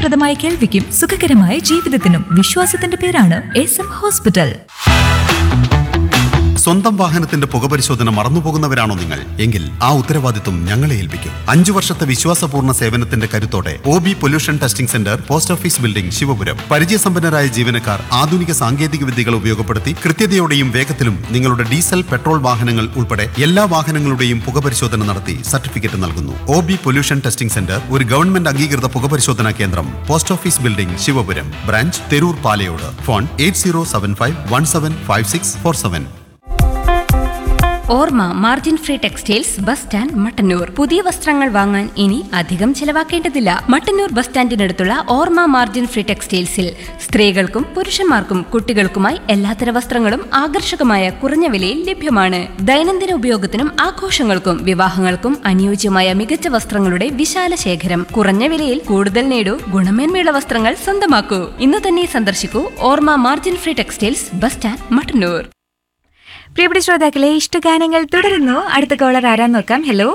ഫലപ്രദമായ കേൾവിക്കും സുഖകരമായ ജീവിതത്തിനും വിശ്വാസത്തിന്റെ പേരാണ് എസ് എം ഹോസ്പിറ്റൽ സ്വന്തം വാഹനത്തിന്റെ പുകപരിശോധന മറന്നുപോകുന്നവരാണോ നിങ്ങൾ എങ്കിൽ ആ ഉത്തരവാദിത്വം ഞങ്ങളെ ഏൽപ്പിക്കും അഞ്ചു വർഷത്തെ വിശ്വാസപൂർണ്ണ സേവനത്തിന്റെ കരുത്തോടെ O B pollution testing centre post office building Sivapuram പരിചയസമ്പന്നരായ ജീവനക്കാർ ആധുനിക സാങ്കേതിക വിദ്യകൾ ഉപയോഗപ്പെടുത്തി കൃത്യതയോടെയും വേഗത്തിലും നിങ്ങളുടെ ഡീസൽ പെട്രോൾ വാഹനങ്ങൾ ഉൾപ്പെടെ എല്ലാ വാഹനങ്ങളുടെയും പുകപരിശോധന നടത്തി സർട്ടിഫിക്കറ്റ് നൽകുന്നു O B pollution testing centre ഒരു ഗവൺമെന്റ് അംഗീകൃത പുകപരിശോധനാ കേന്ദ്രം post office building Sivapuram branch Therur Palayode phone eight zero seven five one seven five six four seven Orma margin free textiles bus stand Mattannur പുതിയ വസ്ത്രങ്ങൾ വാങ്ങാൻ ഇനി അധികം ചെലവാക്കേണ്ടതില്ല മട്ടന്നൂർ ബസ് സ്റ്റാൻഡിനടുത്തുള്ള ഓർമ്മ മാർജിൻ ഫ്രീ ടെക്സ്റ്റൈൽസിൽ സ്ത്രീകൾക്കും പുരുഷന്മാർക്കും കുട്ടികൾക്കുമായി എല്ലാത്തര വസ്ത്രങ്ങളും ആകർഷകമായ കുറഞ്ഞ വിലയിൽ ലഭ്യമാണ് ദൈനംദിന ഉപയോഗത്തിനും ആഘോഷങ്ങൾക്കും വിവാഹങ്ങൾക്കും അനുയോജ്യമായ മികച്ച വസ്ത്രങ്ങളുടെ വിശാല ശേഖരം കുറഞ്ഞ വിലയിൽ കൂടുതൽ നേടൂ ഗുണമേന്മയുള്ള വസ്ത്രങ്ങൾ സ്വന്തമാക്കൂ ഇന്ന് തന്നെ സന്ദർശിക്കൂ Orma margin free textiles bus stand Mattannur പ്രിയപ്പെട്ട ശ്രോതാക്കളെ ഇഷ്ടഗാനങ്ങൾ തുടരുന്നു അടുത്ത കോളർ ആരാന്ന് നോക്കാം ഹലോ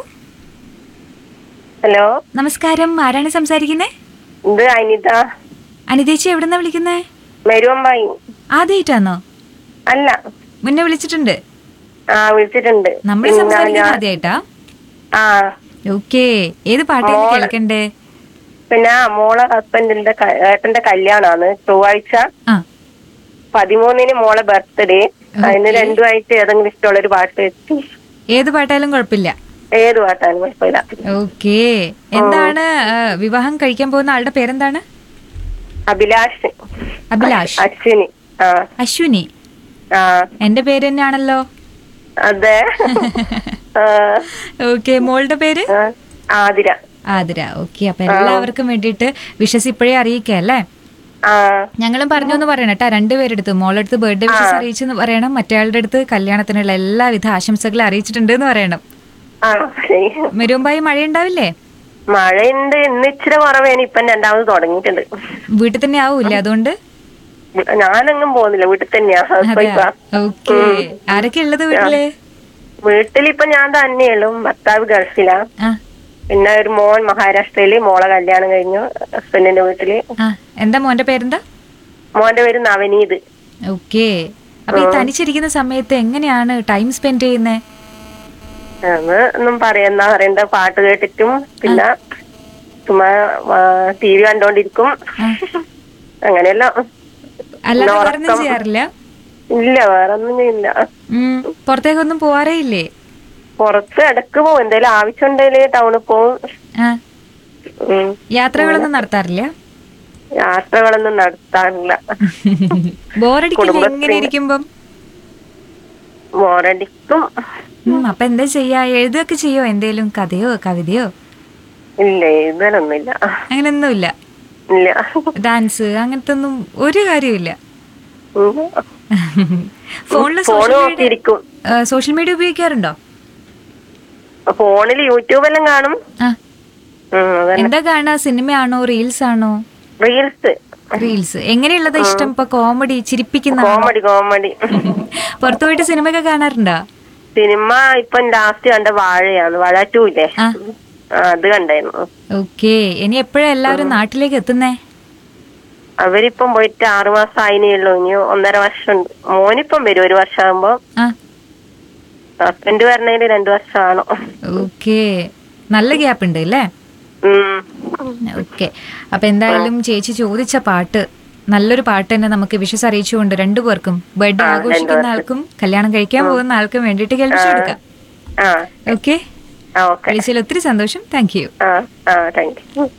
ഹലോ നമസ്കാരം ആരാണ് സംസാരിക്കുന്നത് ഇത് അനിത അനിതേച്ചി എവിടുന്നാ വിളിക്കുന്നേ മെരുവമ്പായി ആദ്യമായിട്ടാണോ അല്ല മുന്നേ വിളിച്ചിട്ടുണ്ട് ആ വിളിച്ചിട്ടുണ്ട് നമ്മൾ പിന്നെ സംസാരിക്കുന്നത് ഞാൻ- ആദ്യമായിട്ടാ ആ ഓക്കെ ഏത് പാട്ടാണ് മോള്. കേൾക്കണ്ടേ പിന്നെ മോളെ ഹസ്ബൻഡിന്റെ ക- ഏട്ടന്റെ കല്യാണാണ് ചൊവ്വാഴ്ച ആ പതിമൂന്നിന് മോളെ ബർത്ത്ഡേ അതിന് രണ്ടുമായിട്ട് ഏതെങ്കിലും ഇഷ്ടമുള്ള ഒരു പാട്ട് വെച്ച് ഏത് പാട്ടായാലും കുഴപ്പമില്ല ഏത് പാട്ടാണ് കുഴപ്പമില്ല ഓക്കെ എന്താണ് ആ, വിവാഹം കഴിക്കാൻ പോകുന്ന ആളുടെ പേരെന്താണ് അഭിലാഷ് അഭിലാഷ് അശ്വിനി ആ അശ്വിനി ആ എന്റെ പേര് തന്നെയാണല്ലോ അതെ ആ, ഓക്കെ മോളുടെ പേര് ആ, ആതിര ആതിര ഓക്കെ അപ്പൊ എല്ലാവർക്കും വേണ്ടിയിട്ട് വിഷസ് ഇപ്പോഴേ അറിയിക്കാം അല്ലേ ആ ഞങ്ങളും പറഞ്ഞു എന്ന് പറയണം കേട്ടോ രണ്ടുപേരെടുത്ത് മോളെടുത്ത് ബർത്ത്ഡേ വിഷസ് അറിയിച്ചെന്ന് പറയണം മറ്റേയാളുടെ അടുത്ത് കല്യാണത്തിനുള്ള എല്ലാവിധ ആശംസകളും അറിയിച്ചിട്ടുണ്ട് എന്ന് പറയണം ആ ശരി മെരുമ്പായി മഴയുണ്ടാവില്ലേ മഴയുണ്ട് ഇന്ന് ഇച്ചിരി കുറവേന് ഇപ്പം രണ്ടാമത് തുടങ്ങിയിട്ടുണ്ട് വീട്ടിൽ തന്നെ ആവൂല്ലേ അതുകൊണ്ട് ഞാനെങ്ങും പോകുന്നില്ല വീട്ടിൽ തന്നെയാ ഹൗസ് വൈഫാ ഓക്കെ ആരൊക്കെ ഉള്ളത് വീട്ടില് വീട്ടിലിപ്പൊ ഞാൻ തന്നെയുള്ളൂ ഭർത്താവ് ഗൾഫിലാ ആ പിന്നെ ഒരു മോൻ മഹാരാഷ്ട്രയില് മോളെ കല്യാണം കഴിഞ്ഞു ഹസ്ബൻഡിന്റെ വീട്ടില് ആ എന്താ മോന്റെ പേരെന്താ മോന്റെ പേര് നവനീത് ഓക്കെ അപ്പൊ ഈ തനിച്ചിരിക്കുന്ന സമയത്ത് എങ്ങനെയാണ് ടൈം സ്പെൻഡ് ചെയ്യുന്നത് എന്ന് ഒന്നും പറയുന്ന പറയണ്ട പാട്ട് കേട്ടിട്ടും പിന്നെ ചുമ്മാ ടി വി കണ്ടോണ്ടിരിക്കും അങ്ങനെയല്ല അല്ലാതെ പിന്നെ വേറൊന്നും ഉറക്കം. ചെയ്യാറില്ല ഇല്ല വേറെ ഒന്നും ഇല്ല ഉം, പുറത്തേക്കൊന്നും പോവാറേ ഇല്ലേ പുറത്ത് ഇടക്ക് പോകും എന്തെങ്കിലും ആവശ്യമുണ്ടെങ്കിൽ ടൗണിൽ പോകും ആ ഉം. യാത്രകളൊന്നും നടത്താറില്ല യാത്രകളൊന്നും നടത്താറില്ല ബോറടിക്കില്ല കുടുംബശ്രീ- ഇങ്ങനെ ഇരിക്കുമ്പം ബോറടിക്കും ഉം, അപ്പൊ എന്താ ചെയ്യാ എഴുതുകയൊക്കെ ചെയ്യോ എന്തേലും കഥയോ കവിതയോ ഇല്ല എഴുതാനൊന്നുമില്ല അങ്ങനെയൊന്നുമില്ല ഇല്ല ഡാൻസ് അങ്ങനത്തെ ഒന്നും ഒരു കാര്യമില്ല ഉം. ഫോണില് ഫോണ് സോഷ്യൽ മീഡിയ നോക്കിയിരിക്കും സോഷ്യൽ മീഡിയ ഉപയോഗിക്കാറുണ്ടോ ഫോണിൽ യൂട്യൂബെല്ലാം കാണും ആ ഉം, അതന്നെ എന്താ കാണാ സിനിമയാണോ റീൽസ് ആണോ റീൽസ് റീൽസ് എങ്ങനെയുള്ളതാ ഇഷ്ടം ഇപ്പൊ കോമഡി ചിരിപ്പിക്കുന്ന കോമഡി കോമഡി പുറത്തു പോയിട്ട് സിനിമയൊക്കെ കാണാറുണ്ടോ സിനിമ ഇപ്പം ലാസ്റ്റ് കണ്ട വാഴയാണ് വാഴ ടൂ ഇല്ലേ ആ ആ, അത് കണ്ടായിരുന്നു ഓക്കെ ഇനി എപ്പോഴാ എല്ലാവരും നാട്ടിലേക്ക് എത്തുന്നേ അവരിപ്പം പോയിട്ട് ആറു മാസം ആയിനേ ഉള്ളൂ ഇനി ഒന്നര വർഷം ഉണ്ട് മോനിപ്പം വരും ഒരു വർഷം ആകുമ്പോ ആ ഹസ്ബൻഡ് വരണേല് രണ്ടു വർഷമാണോ ഓക്കെ നല്ല ഗ്യാപ്പ് ഉണ്ട് അല്ലേ ഉം ഓക്കെ അപ്പൊ എന്തായാലും ചേച്ചി ചോദിച്ച പാട്ട് നല്ലൊരു പാട്ട് തന്നെ നമുക്ക് വിശ്വസ് അറിയിച്ചുകൊണ്ട് രണ്ടുപേർക്കും ബർത്ത്ഡേ ആഘോഷിക്കുന്ന ആൾക്കും കല്യാണം കഴിക്കാൻ പോകുന്ന ആൾക്കും വേണ്ടിയിട്ട് കേൾപ്പിച്ചു കൊടുക്കാം ആ ഓക്കെ ആ ഓക്കെ വിളിച്ചതിൽ ഒത്തിരി സന്തോഷം താങ്ക് യു ആ ആ താങ്ക് യു